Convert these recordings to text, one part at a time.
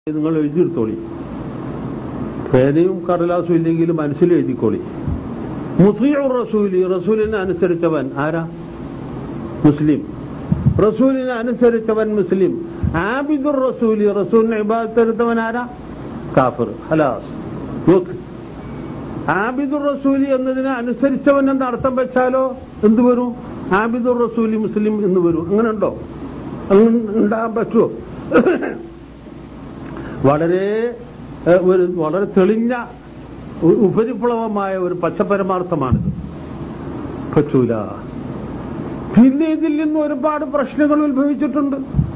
നിങ്ങൾ എഴുതിയെടുത്തോളി പേനയും കടലാസും ഇല്ലെങ്കിൽ മനസ്സിൽ എഴുതിക്കോളി മുസ്ലിം റസൂലി റസൂലിനെ അനുസരിച്ചവൻ ആരാ മുസ്ലിം റസൂലിനെ അനുസരിച്ചവൻ മുസ്ലിം ആബിദുർ റസൂലി റസൂലിനെ ഇബാദത്തെടുത്തവൻ ആരാ കാഫിർ ഹലാസ് നോക്ക് ആബിദുർ റസൂലി എന്നതിനെ അനുസരിച്ചവൻ എന്ന അർത്ഥം വെച്ചാലോ എന്ത് വരും ആബിദുർ റസൂലി മുസ്ലിം എന്ന് വരും അങ്ങനെ ഉണ്ടോ അങ്ങനെ ഉണ്ടാകാൻ പറ്റുമോ വളരെ ഏഹ്, ഒരു വളരെ തെളിഞ്ഞ ഉ- ഉപരിപ്ലവമായ ഒരു പച്ചപരമാർത്ഥമാണിത് പറ്റൂല പിന്നെ ഇതിൽ നിന്ന് ഒരുപാട് പ്രശ്നങ്ങൾ ഉത്ഭവിച്ചിട്ടുണ്ട്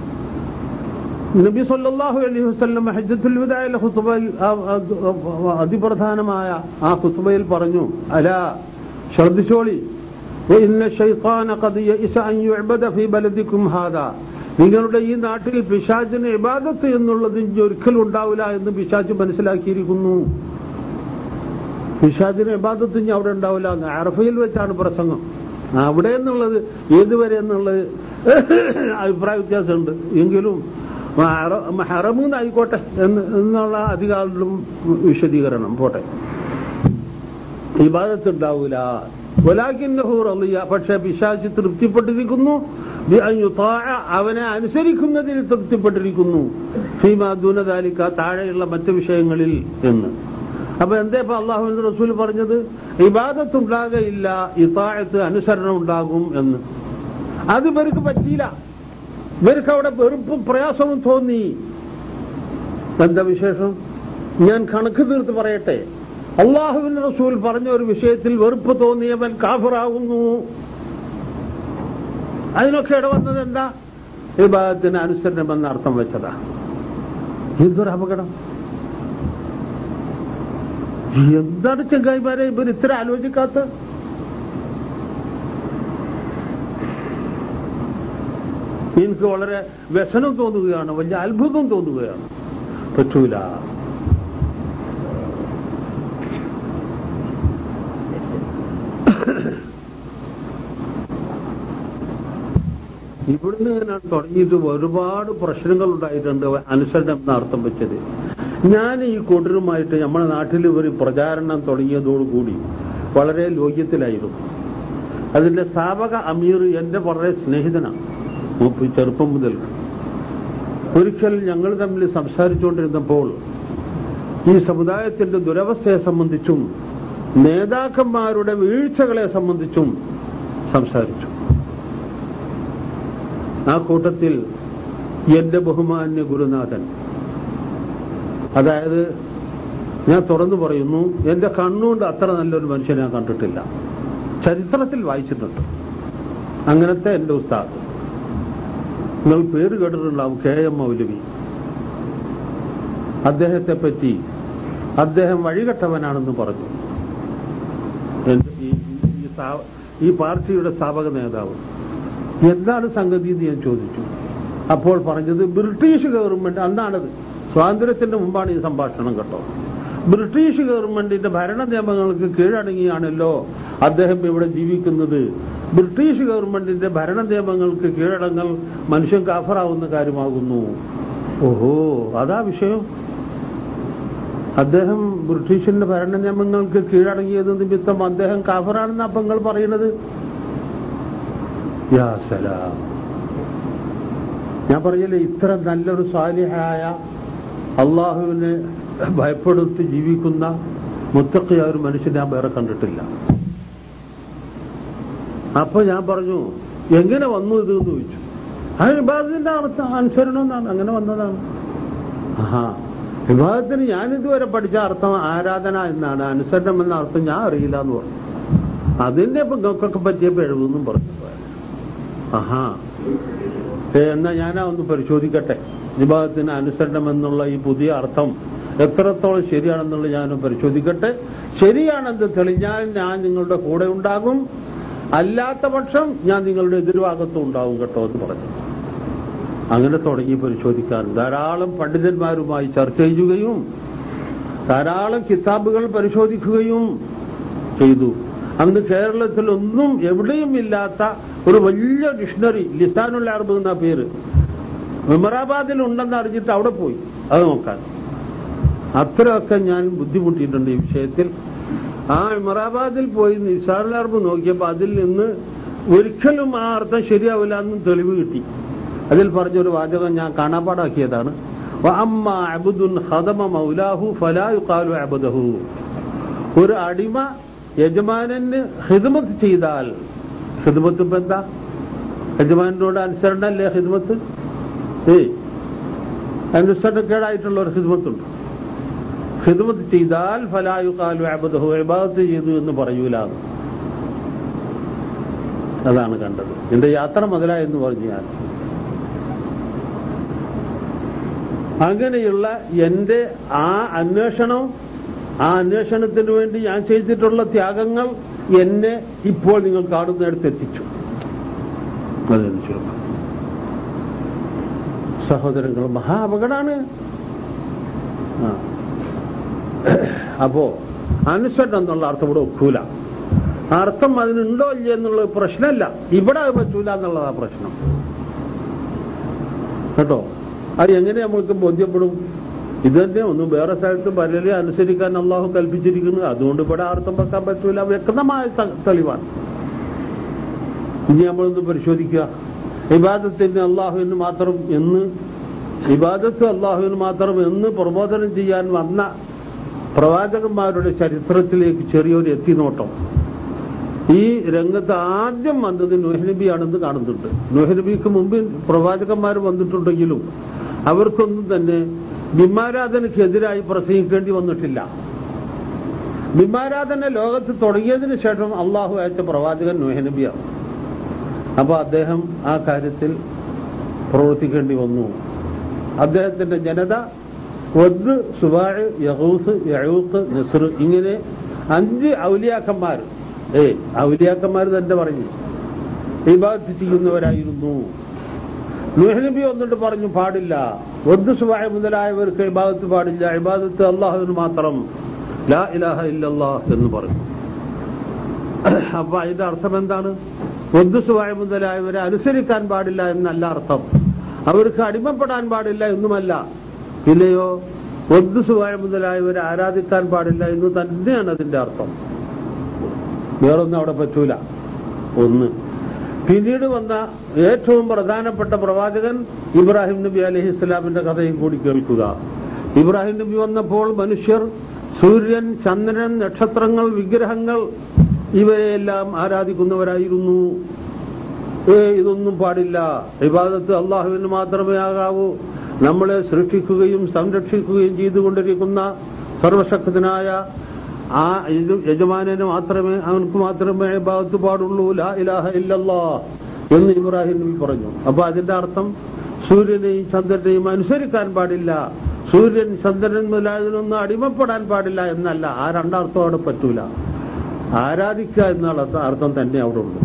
നബി സല്ലല്ലാഹു അലൈഹി വസല്ലം ഹജ്ജത്തുൽ വിദായിലെ ഖുത്ബയിൽ ആ- ആ- അതിപ്രധാനമായ ആ ഖുത്ബയിൽ പറഞ്ഞു അലാ ശ്രദ്ധിച്ചോളി ഇന്ന ഷൈത്താന ഖദ് യഇസ അൻ യുഅബദ ഫീ ബലദിക്കും ഹാദാ നിങ്ങളുടെ ഈ നാട്ടിൽ പിശാചിന് ഇബാദത്ത് എന്നുള്ളത് ഇനി ഒരിക്കലും ഉണ്ടാവില്ല എന്ന് പിശാച് മനസ്സിലാക്കിയിരിക്കുന്നു പിശാചിന് ഇബാദത്ത് ഇനി അവിടെ ഉണ്ടാവില്ല എന്ന് അറഫയിൽ വെച്ചാണ് പ്രസംഗം അവിടെ എന്നുള്ളത് ഏതുവരെ എന്നുള്ളത് അഭിപ്രായ വ്യത്യാസമുണ്ട് എങ്കിലും ഹറമൂന്ന് ആയിക്കോട്ടെ എന്ന് എന്നുള്ള അധികാരിലും വിശദീകരണം പോട്ടെ ഇബാദത്ത് ഉണ്ടാവൂല വലാക്കിന്നഹു റളിയ പക്ഷെ പിശാച് തൃപ്തിപ്പെട്ടിരിക്കുന്നു ബി അൻ യുതാഅ, അവനെ അനുസരിക്കുന്നതിൽ തൃപ്തിപ്പെട്ടിരിക്കുന്നു ഫീമാ ദൂനദാലിക്ക താഴെയുള്ള മറ്റു വിഷയങ്ങളിൽ എന്ന് അപ്പൊ എന്താ ഇപ്പൊ അള്ളാഹുവിന്റെ റസൂൽ പറഞ്ഞത് ഇബാദത്ത് ഉണ്ടാകയില്ല ഇതായത്ത് അനുസരണം ഉണ്ടാകും എന്ന് അത് ഇവർക്ക് പറ്റിയില്ല ഇവർക്ക് അവിടെ വെറുപ്പും പ്രയാസവും തോന്നി എന്താ വിശേഷം ഞാൻ കണക്ക് തീർത്ത് പറയട്ടെ അള്ളാഹുവിന്റെ റസൂൽ പറഞ്ഞ ഒരു വിഷയത്തിൽ വെറുപ്പ് തോന്നിയവൻ കാഫറാകുന്നു അതിനൊക്കെ ഇടവന്നത് എന്താ വിഭാഗത്തിന് അനുസരണം എന്ന അർത്ഥം വെച്ചതാ എന്തൊരു അപകടം എന്താണ് ചെങ്കായിമാരെ ഇവർ ഇത്ര ആലോചിക്കാത്ത എനിക്ക് വളരെ വ്യസനം തോന്നുകയാണ് വലിയ അത്ഭുതം തോന്നുകയാണ് പറ്റൂല ഇവിടുന്ന് ഞാൻ തുടങ്ങിയിട്ട് ഒരുപാട് പ്രശ്നങ്ങൾ ഉണ്ടായിട്ടുണ്ട് അനുസരണം എന്ന അർത്ഥം വെച്ചത് ഞാൻ ഈ കൂട്ടരുമായിട്ട് നമ്മുടെ നാട്ടിൽ ഒരു പ്രചാരണം തുടങ്ങിയതോടുകൂടി വളരെ ലോക്യത്തിലായിരുന്നു അതിന്റെ സ്ഥാപക അമീർ എന്റെ വളരെ സ്നേഹിതനാണ് മൂപ്പ് ചെറുപ്പം മുതൽ ഒരിക്കൽ ഞങ്ങൾ തമ്മിൽ സംസാരിച്ചുകൊണ്ടിരുന്നപ്പോൾ ഈ സമുദായത്തിന്റെ ദുരവസ്ഥയെ സംബന്ധിച്ചും നേതാക്കന്മാരുടെ വീഴ്ചകളെ സംബന്ധിച്ചും സംസാരിച്ചു ആ കൂട്ടത്തിൽ എന്റെ ബഹുമാന്യ ഗുരുനാഥൻ അതായത് ഞാൻ തുറന്നു പറയുന്നു എന്റെ കണ്ണുകൊണ്ട് അത്ര നല്ലൊരു മനുഷ്യനെ ഞാൻ കണ്ടിട്ടില്ല ചരിത്രത്തിൽ വായിച്ചിട്ടുണ്ട് അങ്ങനത്തെ എന്റെ ഉസ്താദ് നിങ്ങൾ പേര് കേട്ടിട്ടുണ്ടാവും കെ എം മൗലവി അദ്ദേഹത്തെ പറ്റി അദ്ദേഹം വഴികെട്ടവനാണെന്ന് പറഞ്ഞു എന്റെ ഈ- ഈ- ഈ സ്ഥാ- ഈ പാർട്ടിയുടെ സ്ഥാപക നേതാവ് എന്താണ് സംഗതി എന്ന് ഞാൻ ചോദിച്ചു അപ്പോൾ പറഞ്ഞത് ബ്രിട്ടീഷ് ഗവൺമെന്റ് അന്നാണത് സ്വാതന്ത്ര്യത്തിന്റെ മുമ്പാണ് ഈ സംഭാഷണം കേട്ടോ ബ്രിട്ടീഷ് ഗവൺമെന്റിന്റെ ഭരണ നിയമങ്ങൾക്ക് കീഴടങ്ങിയാണല്ലോ അദ്ദേഹം ഇവിടെ ജീവിക്കുന്നത് ബ്രിട്ടീഷ് ഗവൺമെന്റിന്റെ ഭരണ നിയമങ്ങൾക്ക് കീഴടങ്ങൽ മനുഷ്യൻ കാഫറാവുന്ന കാര്യമാകുന്നു ഓഹോ അതാ വിഷയം അദ്ദേഹം ബ്രിട്ടീഷിന്റെ ഭരണ നിയമങ്ങൾക്ക് കീഴടങ്ങിയത് നിമിത്തം അദ്ദേഹം കാഫറാണെന്ന് അപ്പം നിങ്ങൾ പറയുന്നത് യാ സലാം ഞാൻ പറയല്ലേ ഇത്ര നല്ലൊരു സാലിഹായ അള്ളാഹുവിനെ ഭയപ്പെടുത്തി ജീവിക്കുന്ന മുത്തക്കിയ ഒരു മനുഷ്യനെ ഞാൻ വേറെ കണ്ടിട്ടില്ല അപ്പൊ ഞാൻ പറഞ്ഞു എങ്ങനെ വന്നു ഇത് എന്ന് ചോദിച്ചു ആ വിഭാഗത്തിന്റെ അർത്ഥം അനുസരണം എന്നാണ് അങ്ങനെ വന്നതാണ് ആഹാ വിഭാഗത്തിന് ഞാൻ ഇതുവരെ പഠിച്ച അർത്ഥം ആരാധന എന്നാണ് അനുസരണം എന്ന അർത്ഥം ഞാൻ അറിയില്ല എന്ന് പറഞ്ഞു അതിന്റെ ഇപ്പൊ നിങ്ങൾക്കൊക്കെ പറ്റിയ പിഴവെന്നും പറഞ്ഞു ആഹാ ഏ, എന്നാ ഞാനാ ഒന്ന് പരിശോധിക്കട്ടെ വിഭാഗത്തിന് അനുസരണം എന്നുള്ള ഈ പുതിയ അർത്ഥം എത്രത്തോളം ശരിയാണെന്നുള്ളത് ഞാൻ പരിശോധിക്കട്ടെ ശരിയാണെന്ന് തെളിഞ്ഞാൽ ഞാൻ നിങ്ങളുടെ കൂടെ ഉണ്ടാകും അല്ലാത്ത പക്ഷം ഞാൻ നിങ്ങളുടെ എതിർഭാഗത്തും ഉണ്ടാവും കേട്ടോ എന്ന് പറഞ്ഞു അങ്ങനെ തുടങ്ങി പരിശോധിക്കാൻ ധാരാളം പണ്ഡിതന്മാരുമായി ചർച്ച ചെയ്യുകയും ധാരാളം കിതാബുകൾ പരിശോധിക്കുകയും ചെയ്തു അന്ന് കേരളത്തിലൊന്നും എവിടെയും ഇല്ലാത്ത ഒരു വലിയ ഡിക്ഷണറി ലിസാനുൽ അറബ് എന്ന പേര് മെമറാബാദിൽ ഉണ്ടെന്ന് അറിഞ്ഞിട്ട് അവിടെ പോയി അത് നോക്കാൻ അത്രയൊക്കെ ഞാൻ ബുദ്ധിമുട്ടിയിട്ടുണ്ട് ഈ വിഷയത്തിൽ ആ ഇമറാബാദിൽ പോയി നിസാറിലർബ് നോക്കിയപ്പോൾ അതിൽ നിന്ന് ഒരിക്കലും ആ അർത്ഥം ശരിയാവില്ല എന്നും തെളിവ് കിട്ടി അതിൽ പറഞ്ഞൊരു വാചകം ഞാൻ കാണാപ്പാടാക്കിയതാണ് വഅമ്മ അബ്ദുൻ ഖദമ മൗലാഹു ഫലാ യുഖാലു അബ്ദഹു ഒരു അടിമ യജമാനന് ഹിദ്മത്ത് ചെയ്താൽ ഹിദ്മത്ത് ഇപ്പൊ എന്താ യജമാനോട് അനുസരണല്ലേ ഹിദ്മത്ത് ഏയ് അനുസരണക്കേടായിട്ടുള്ള ഒരു ഹിദ്മത്തുണ്ട് ഹിദ്മത്ത് ചെയ്താൽ ഫലായു കാലു അബദഹു ഇബാദത്ത് ചെയ്തു എന്ന് പറയൂല അതാണ് കണ്ടത് എന്റെ യാത്ര മുതലായെന്ന് പറഞ്ഞു ഞാൻ അങ്ങനെയുള്ള എന്റെ ആ അന്വേഷണം ആ അന്വേഷണത്തിന് വേണ്ടി ഞാൻ ചെയ്തിട്ടുള്ള ത്യാഗങ്ങൾ എന്നെ ഇപ്പോൾ നിങ്ങൾ കാണുന്നിടത്ത് എത്തിച്ചു അതെന്ന് ചുരുക്കം സഹോദരങ്ങൾ മഹാ അപകടമാണ് ആ. അപ്പോ അനുസരണം എന്നുള്ള അർത്ഥം ഇവിടെ ഒക്കൂല ആ അർത്ഥം അതിനുണ്ടോ ഇല്ല എന്നുള്ള പ്രശ്നമല്ല ഇവിടെ അത് പറ്റൂല എന്നുള്ളതാ പ്രശ്നം കേട്ടോ അത് എങ്ങനെ നമുക്ക് ബോധ്യപ്പെടും ഇത് തന്നെ ഒന്നും വേറെ സ്ഥലത്ത് പലരെ അനുസരിക്കാൻ അള്ളാഹു കൽപ്പിച്ചിരിക്കുന്നു അതുകൊണ്ട് ഇവിടെ അർത്ഥം വെക്കാൻ പറ്റൂല വ്യക്തമായ ത- തെളിവാണ് ഇനി നമ്മളൊന്ന് പരിശോധിക്കുക ഇബാദത്തിന് അള്ളാഹുവിന് മാത്രം എന്ന് ഇബാദത്ത് അള്ളാഹുവിന് മാത്രം എന്ന് പ്രബോധനം ചെയ്യാൻ വന്ന പ്രവാചകന്മാരുടെ ചരിത്രത്തിലേക്ക് ചെറിയൊരു എത്തിനോട്ടം ഈ രംഗത്ത് ആദ്യം വന്നത് നബിയാണെന്ന് കാണുന്നുണ്ട് നബിക്ക് മുമ്പ് പ്രവാചകന്മാർ വന്നിട്ടുണ്ടെങ്കിലും അവർക്കൊന്നും തന്നെ ബിംബാരാധനയ്ക്കെതിരായി പ്രസംഗിക്കേണ്ടി വന്നിട്ടില്ല ബിംബാരാധന ലോകത്ത് തുടങ്ങിയതിനു ശേഷം അള്ളാഹു അയച്ച പ്രവാചകൻ നബിയാണ് അപ്പൊ അദ്ദേഹം ആ കാര്യത്തിൽ പ്രവർത്തിക്കേണ്ടി വന്നു അദ്ദേഹത്തിന്റെ ജനത ഒദ് സുബാഴ് യഹൂസ് യഹൂക്ക് നസർ ഇങ്ങനെ അഞ്ച് ഔലിയാക്കന്മാർ ഏ ഔലിയാക്കന്മാർ തന്നെ പറഞ്ഞു ഇബാദത്ത് ചെയ്യുന്നവരായിരുന്നു നബി വന്നിട്ട് പറഞ്ഞു പാടില്ല ഒദ് സുബായ മുതലായവർക്ക് ഇബാദത്ത് പാടില്ല ഇബാദത്ത് അള്ളാഹുവിന് മാത്രം ലാ ഇലാഹ ഇല്ലല്ലാഹ് എന്ന് പറഞ്ഞു അപ്പൊ അതിന്റെ അർത്ഥം എന്താണ് ഒദ്ദുസുവായ മുതലായവരെ അനുസരിക്കാൻ പാടില്ല എന്നല്ല അർത്ഥം അവർക്ക് അടിമപ്പെടാൻ പാടില്ല എന്നുമല്ല ഇല്ലയോ ഒദ്ദുസുവായ മുതലായവരെ ആരാധിക്കാൻ പാടില്ല എന്ന് തന്നെയാണ് അതിന്റെ അർത്ഥം വേറൊന്നും അവിടെ പറ്റൂല ഒന്ന് പിന്നീട് വന്ന ഏറ്റവും പ്രധാനപ്പെട്ട പ്രവാചകൻ ഇബ്രാഹിം നബി അലഹി ഇസ്ലാമിന്റെ കഥയും കൂടി കേൾക്കുക ഇബ്രാഹിം നബി വന്നപ്പോൾ മനുഷ്യർ സൂര്യൻ ചന്ദ്രൻ നക്ഷത്രങ്ങൾ വിഗ്രഹങ്ങൾ ഇവരെയെല്ലാം ആരാധിക്കുന്നവരായിരുന്നു ഏ ഇതൊന്നും പാടില്ല ഇബാദത്ത് അള്ളാഹുവിന് മാത്രമേ ആകാവൂ നമ്മളെ സൃഷ്ടിക്കുകയും സംരക്ഷിക്കുകയും ചെയ്തുകൊണ്ടിരിക്കുന്ന സർവശക്തനായ ആ ഇത് യജമാനന് മാത്രമേ അവനക്ക് മാത്രമേ ഇബാദത്ത് പാടുള്ളൂ ലാ ഇലാഹ ഇല്ലല്ലാ എന്ന് ഇബ്രാഹിം നബി പറഞ്ഞു അപ്പൊ അതിന്റെ അർത്ഥം സൂര്യനെയും ചന്ദ്രനെയും അനുസരിക്കാൻ പാടില്ല സൂര്യൻ ചന്ദ്രൻ മുതലായതിനൊന്നും അടിമപ്പെടാൻ പാടില്ല എന്നല്ല ആ രണ്ടർത്ഥം അവിടെ പറ്റൂല ആരാധിക്കുക എന്നുള്ള അർത്ഥം തന്നെ അവിടെ ഉണ്ട്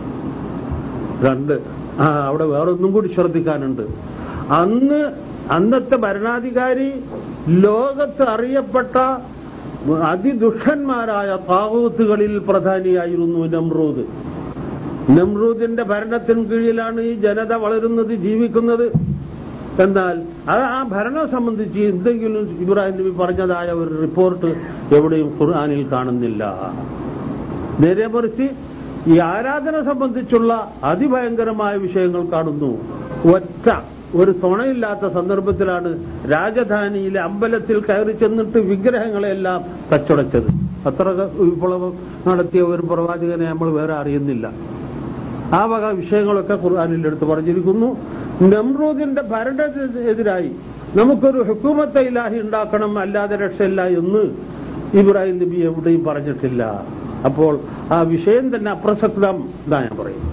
രണ്ട് ആ അവിടെ വേറൊന്നും കൂടി ശ്രദ്ധിക്കാനുണ്ട് അന്ന് അന്നത്തെ ഭരണാധികാരി ലോകത്ത് അറിയപ്പെട്ട അതിദുഷ്ടന്മാരായ താവൂത്തുകളിൽ പ്രധാനിയായിരുന്നു നമ്രൂദ് നമ്രൂദിന്റെ ഭരണത്തിന് കീഴിലാണ് ഈ ജനത വളരുന്നത് ജീവിക്കുന്നത് എന്നാൽ അത് ആ ഭരണം സംബന്ധിച്ച് എന്തെങ്കിലും ഇബ്രാഹിം നബി പറഞ്ഞതായ ഒരു റിപ്പോർട്ട് എവിടെയും ഖുർആാനിൽ കാണുന്നില്ല നേരെ മറിച്ച് ഈ ആരാധന സംബന്ധിച്ചുള്ള അതിഭയങ്കരമായ വിഷയങ്ങൾ കാണുന്നു ഒറ്റ ഒരു തുണയില്ലാത്ത സന്ദർഭത്തിലാണ് രാജധാനിയിലെ അമ്പലത്തിൽ കയറി ചെന്നിട്ട് വിഗ്രഹങ്ങളെല്ലാം കച്ചടച്ചത് അത്ര വിപ്ലവം നടത്തിയ ഒരു പ്രവാചകനെ നമ്മൾ വേറെ അറിയുന്നില്ല ആ വക വിഷയങ്ങളൊക്കെ ഖുർആാനിൽ എടുത്ത് പറഞ്ഞിരിക്കുന്നു നമ്രൂദിന്റെ ഭരണത്തിനെതിരായി നമുക്കൊരു ഹുക്കൂമത്തെ ഇലാഹി ഉണ്ടാക്കണം അല്ലാതെ രക്ഷയില്ല എന്ന് ഇബ്രാഹിം നബി എവിടെയും പറഞ്ഞിട്ടില്ല അപ്പോൾ ആ വിഷയം തന്നെ അപ്രസക്തം ഇതാ ഞാൻ പറയും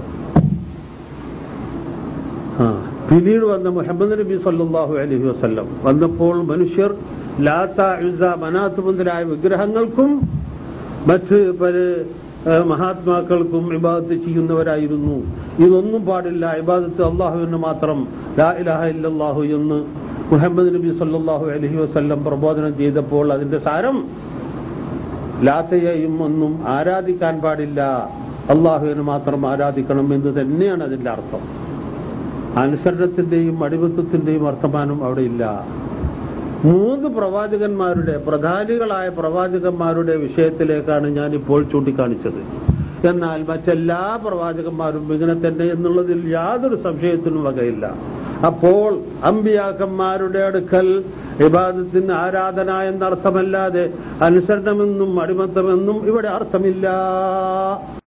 ആ പിന്നീട് വന്ന മുഹമ്മദ് നബി സല്ലാഹു അലഹി വസ്ല്ലം വന്നപ്പോൾ മനുഷ്യർ ലാത്ത ഇസ മനാത്ത് മുതലായ വിഗ്രഹങ്ങൾക്കും മറ്റ് പല ഏഹ്, മഹാത്മാക്കൾക്കും ഇബാദത്ത് ചെയ്യുന്നവരായിരുന്നു ഇതൊന്നും പാടില്ല ഇബാദത്ത് അള്ളാഹുവിന് മാത്രം ലാ ഇലാഹ ഇല്ലല്ലാഹു എന്ന് മുഹമ്മദ് നബി സല്ലാഹു അലഹി വസ്ല്ലം പ്രബോധനം ചെയ്തപ്പോൾ അതിന്റെ സാരം ലാത്തയെയും ഒന്നും ആരാധിക്കാൻ പാടില്ല അള്ളാഹുവിന് മാത്രം ആരാധിക്കണം എന്ന് തന്നെയാണ് അതിന്റെ അർത്ഥം അനുസരണത്തിന്റെയും അടിമത്വത്തിന്റെയും വർത്തമാനം അവിടെ ഇല്ല മൂന്ന് പ്രവാചകന്മാരുടെ പ്രധാനികളായ പ്രവാചകന്മാരുടെ വിഷയത്തിലേക്കാണ് ഞാൻ ഇപ്പോൾ ചൂണ്ടിക്കാണിച്ചത് എന്നാൽ മറ്റെല്ലാ പ്രവാചകന്മാരും ഇങ്ങനെ തന്നെ എന്നുള്ളതിൽ യാതൊരു സംശയത്തിനും വകയില്ല അപ്പോൾ അമ്പിയാക്കന്മാരുടെ അടുക്കൽ ഇബാദത്തിന് ആരാധന എന്നർത്ഥമല്ലാതെ അനുസരണമെന്നും അടിമത്തമെന്നും ഇവിടെ അർത്ഥമില്ല